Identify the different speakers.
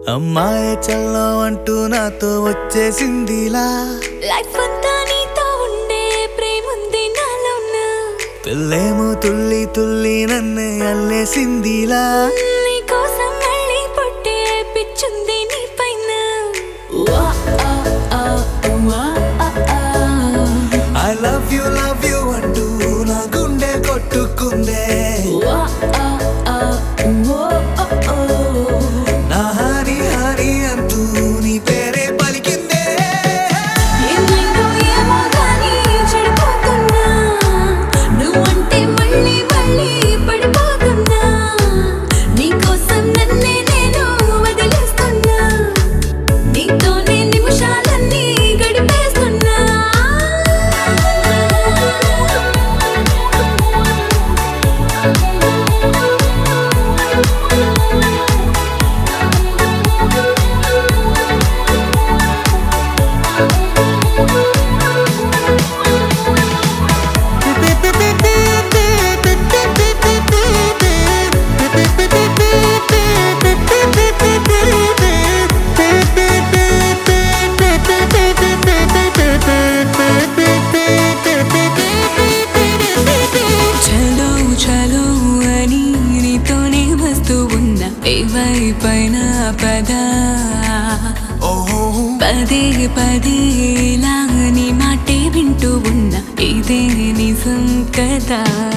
Speaker 1: అమ్మాయి చల్లో అంటూ నాతో వచ్చేసిందిలా
Speaker 2: లైఫ్ అంతా నీతో ఉండే ప్రేముంది నాలోన
Speaker 1: పిల్లేమో తుల్లి తుల్లి నన్ను అల్లేసిందిలా
Speaker 2: నీ కోసం మళ్ళీ పుట్టే పిచ్చుంది నీ పైన వా, ఆ, ఆ, వా, ఆ, ఆ.
Speaker 1: I love you love you అంటూ నా గుండె కొట్టుకుందే
Speaker 2: వా, ఆ, ఆ, వో, ఓ, ఓ.
Speaker 1: నా హరి హరి అంటూ నీ పేరే పలికిందే
Speaker 2: ఏమైందో ఏమో గానీ చెడిపోతున్నా. నువ్వంటే మళ్ళీ మళ్ళీ పడిపోతున్నా. నీకోసం నన్నే నేను వదిలేస్తున్నా. నీతోనే నిమిషాలన్నీ గడిపేస్తున్నా. చలో చలో అని నీతోనే వస్తూ ఉన్నా ఏవైపైన పదా
Speaker 1: ఓహో
Speaker 2: పదే పదే ఇలా నీ మాటే వింటూ ఉన్నా ఇదే నిజం కదా